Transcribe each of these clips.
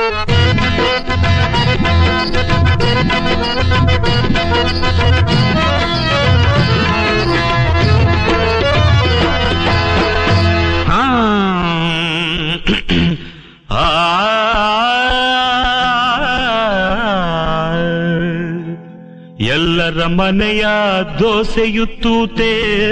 ಆ, ಆ, ಎಲ್ಲರ ಮನೆಯ ದೋಸೆಯು ತೂತೆ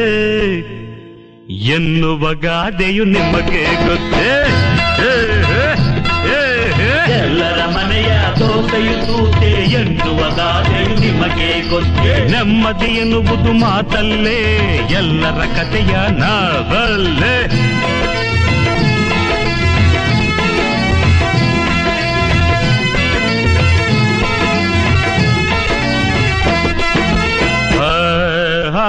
ಎನ್ನುವ ಗಾದೆಯು ನಿಮಗೆ ಗೊತ್ತೇ ಹೇ, ಹೇ, ಹೇ, ಹೇ. ಎಲ್ಲರ ಮನೆಯ ದೋಸೆಯು ತೂತೆ ಎನ್ನುವ ಗಾದೆಯು ನಿಮಗೆ ಗೊತ್ತೇ ನೆಮ್ಮದಿ ಎನ್ನುವುದು ಮಾತಲ್ಲೇ ಎಲ್ಲರ ಕಥೆಯ ನಾವಲ್ಲೇ ಆ, ಆ,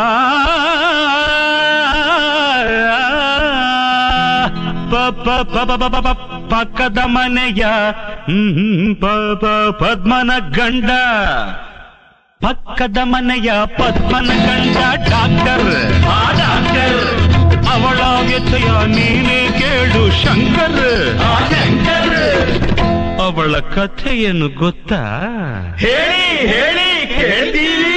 ಪ, ಪ, ಪ, ಪ, ಪ, ಪ, ಪ, ಪಕ್ಕದ ಮನೆಯ ಹ್ಮ್, ಪ, ಪ, ಪದ್ಮನ ಗಂಡ ಪಕ್ಕದ ಮನೆಯ ಪದ್ಮನ ಗಂಡ ಡಾಕ್ಟರ್ ಆ ಡಾಕ್ಟರ್ ಅವಳ ವ್ಯಥೆಯ ನೀನೇ ಕೇಳು ಶಂಕರ್ ಆ ಶಂಕರ್ ಅವಳ ಕಥೆಯನ್ನು ಗೊತ್ತಾ ಹೇಳಿ ಹೇಳಿ ಕೇಳ್ತೀವಿ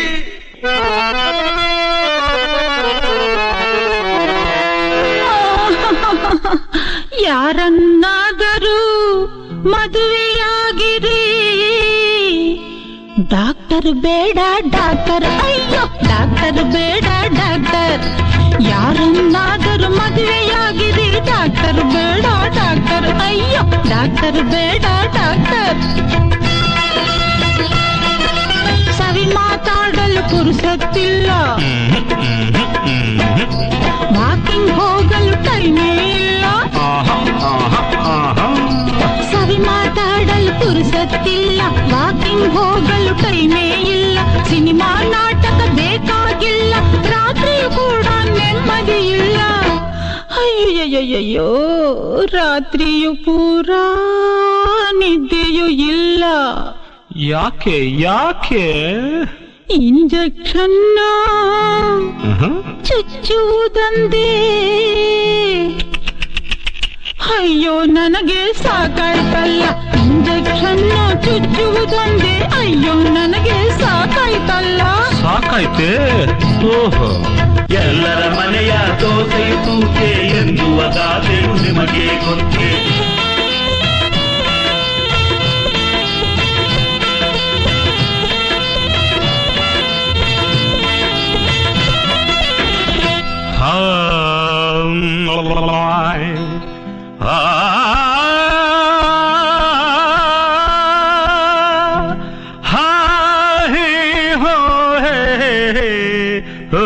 ಯಾರನ್ನಾದರೂ ಮದುವೆಯಾಗಿರಿ ಡಾಕ್ಟರ್ ಬೇಡ ಡಾಕ್ಟರ್ ಅಯ್ಯೋ ಡಾಕ್ಟರ್ ಬೇಡ ಡಾಕ್ಟರ್ ಯಾರನ್ನಾದರೂ ಮದುವೆಯಾಗಿರಿ ಡಾಕ್ಟರ್ ಬೇಡ ಡಾಕ್ಟರ್ ಅಯ್ಯೋ ಡಾಕ್ಟರ್ ಬೇಡ ಡಾಕ್ಟರ್ ಸವಿ ಮಾತಾಡಲು ಪುರುಸತ್ತಿಲ್ಲ ವಾಕಿಂಗ್ ಹೋಗಲು ಟೈಮೇ ಇಲ್ಲ ಆಹಾ, ಆಹಾ, ಆಹಾ. ಸವಿ ಮಾತಾಡಲು ಪುರುಸತ್ತಿಲ್ಲ ವಾಕಿಂಗ್ ಹೋಗಲು ಟೈಮೇ ಇಲ್ಲ ಸಿನಿಮಾ ನಾಟಕ ಬೇಕಾಗಿಲ್ಲ ರಾತ್ರಿಯೂ ಕೂಡ ನೆಮ್ಮದಿ ಇಲ್ಲ ಅಯ್ಯಯ್ಯಯ್ಯೋ ರಾತ್ರಿಯು ಪೂರಾ ನಿದ್ದೆಯೂ ಇಲ್ಲ ಯಾಕೆ ಯಾಕೆ ಇಂಜೆಕ್ಷನ್ ಆಹಾ. ಚುಚ್ಚುವುದಂದೇ ಅಯ್ಯೋ ನನಗೆ ಸಾಕಾಯ್ತಲ್ಲ ಇಂಜೆಕ್ಷನ್ ಚುಚ್ಚುವುದೊಂದೇ ಅಯ್ಯೋ ನನಗೆ ಸಾಕಾಯ್ತಲ್ಲ ಸಾಕಾಯ್ತೆ ಓಹೋ ಎಲ್ಲರ ಮನೆಯ ದೋಸೆಯು ತೂತೆ ಎನ್ನುವ ಗಾದೆಯು ನಿಮಗೆ ಗೊತ್ತೇ ಹಾ, ಆ, ಹಾ, ಹೇ, ಹೋ, ಹೇ, ಹೋ.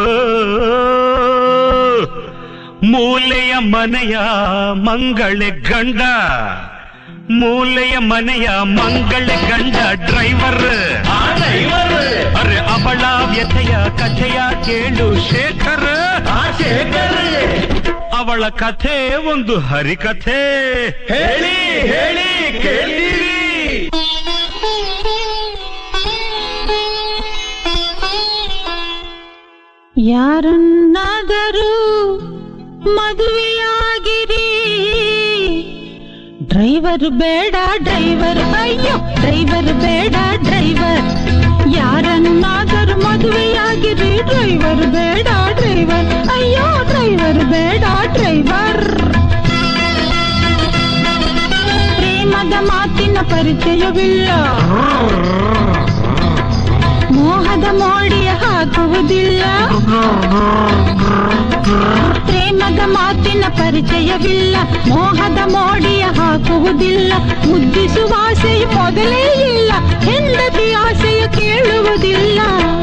ಮೂಲೆಯ ಮನೆಯ ಮಂಗಳೆ ಗಂಡ ಮೂಲೆಯ ಮನೆಯ ಮಂಗಳೆ ಗಂಡ ಡ್ರೈವರ್ ಆ ಡ್ರೈವರ್ ಅರೆ ಅವಳ ವ್ಯಥೆಯ ಕಥೆಯ ಕೇಳು ಶೇಖರ್ ಆ ಶೇಖರ್ ಅವಳ ಕಥೆ ಒಂದು ಹರಿಕಥೆ ಹೇಳಿ ಹೇಳಿ ಕೇಳ್ತೀವಿ ಯಾರನ್ನಾದರೂ ಮದುವೆಯಾಗಿರಿ ಡ್ರೈವರ್ ಬೇಡ ಡ್ರೈವರ್ ಅಯ್ಯೋ ಡ್ರೈವರ್ ಬೇಡ ಡ್ರೈವರ್ ಯಾರನ್ನಾದರೂ ಮದುವೆಯಾಗಿರಿ ಡ್ರೈವರ್ ಬೇಡ ಡ್ರೈವರ್ ಅಯ್ಯೋ ಡ್ರೈವರ್ ಬೇಡ ಡ್ರೈವರ್ ಪ್ರೇಮದ ಮಾತಿನ ಪರಿಚಯವಿಲ್ಲ ಮೋಹದ ಮೋಡಿಯ ಹಾಕುವುದಿಲ್ಲ ಪ್ರೇಮದ ಮಾತಿನ ಪರಿಚಯವಿಲ್ಲ ಮೋಹದ ಮೋಡಿಯ ಹಾಕುವುದಿಲ್ಲ ಮುದ್ದಿಸುವ ಆಸೆಯು ಮೊದಲೇ ಇಲ್ಲ ಹೆಂಡತಿ ಆಸೆಯು ಕೇಳುವುದಿಲ್ಲ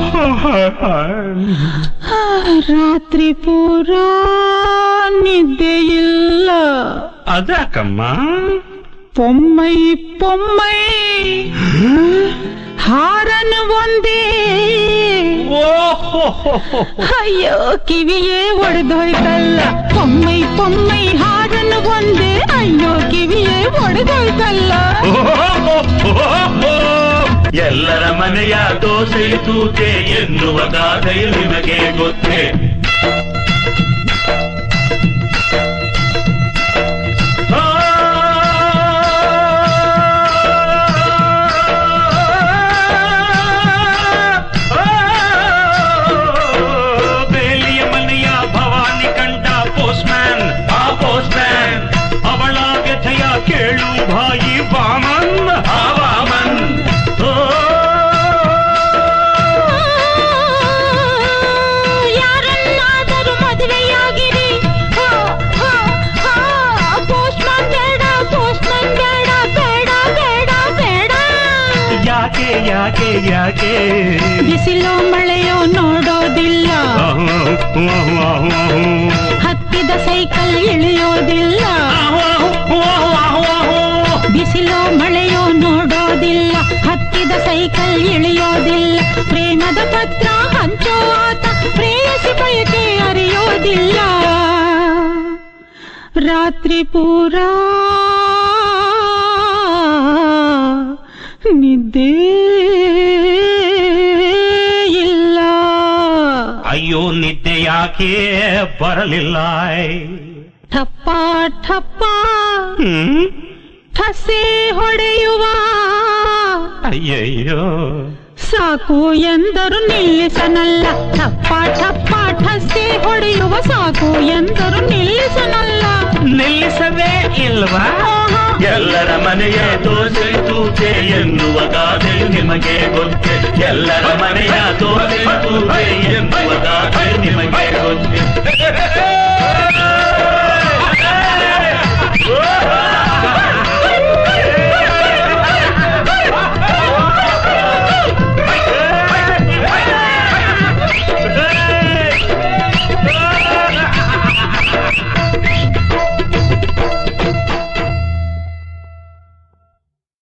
ಆ, ರಾತ್ರಿ ಪೂರ ನಿದ್ದೆಯಿಲ್ಲ ಅದಕ್ಕಮ್ಮ ಪೊಮ್ಮೈ ಪೊಮ್ಮೈ ಹಾರನು ಒಂದೇ ಅಯ್ಯೋ ಕಿವಿಯೇ ಒಡೆದೋಯ್ತಲ್ಲ ಪೊಮ್ಮೈ ಪೊಮ್ಮೈ ಹಾರನು ಒಂದೇ ಅಯ್ಯೋ ಕಿವಿಯೇ ಒಡೆದೋಯ್ತಲ್ಲ ಎಲ್ಲರ ಮನೆಯ ದೋಸೆಯು ತೂತೆ ಎನ್ನುವ ಗಾದೆಯು ನಿಮಗೆ ಗೊತ್ತೇ ಆ, ಕೇಳು ಭಾಯಿ ವಾಮನ್ ಆವಾಮನ್ ಓ ಯಾರನ್ನಾದರೂ ಮದುವೆಯಾಗಿರಿ ಪೋಸ್ಟ್ಮನ್ ಬೇಡ ಪೋಸ್ಟ್ಮನ್ ಬೇಡ ಬೇಡ ಬೇಡ ಬೇಡ ಯಾಕೆ ಯಾಕೆ ಯಾಕೆ ಬಿಸಿಲು ಮಳೆಯೋ ನೋಡೋದಿಲ್ಲ ಹತ್ತಿದ ಸೈಕಲ್ ಇಳಿಯೋದಿಲ್ಲ ಬಿಸಿಲು ಮಳೆಯೋ ನೋಡೋದಿಲ್ಲ ಹತ್ತಿದ ಸೈಕಲ್ ಇಳಿಯೋದಿಲ್ಲ ಪ್ರೇಮದ ಪತ್ರ ಹಂಚೋ ಆತ ಪ್ರೇಯಸಿ ಬಯಕೆ ಅರಿಯೋದಿಲ್ಲ ರಾತ್ರಿ ಪೂರ ನಿದ್ದೆ ಇಲ್ಲ ಅಯ್ಯೋ ನಿದ್ದೆ ಯಾಕೆ ಬರಲಿಲ್ಲ ठप्पा ठप्पा ಹ್ಮ್ ठसे ಹೊಡೆಯುವ ಅಯ್ಯಯ್ಯೋ ಸಾಕು ಎಂದರು ನಿಲ್ಲಿಸನಲ್ಲ ठप्ಪ ठप्ಪ ठसे ಹೊಡೆಯುವ ಸಾಕು ಎಂದರು ನಿಲ್ಲಿಸನಲ್ಲ ನಿಲ್ಲಿಸವೇ ಇಲ್ವಾ ಎಲ್ಲರ ಮನೆಯ ದೋಸೆ ತೂತೆ ಎನ್ನುವ ಗಾದೆಯು ನಿಮಗೆ ಗೊತ್ತೇ ಎಲ್ಲರ ಮನೆಯ ದೋಸೆ ತೂತೆ ಎನ್ನುವ ಗಾದೆ ನಿಮಗೆ ಗೊತ್ತೇ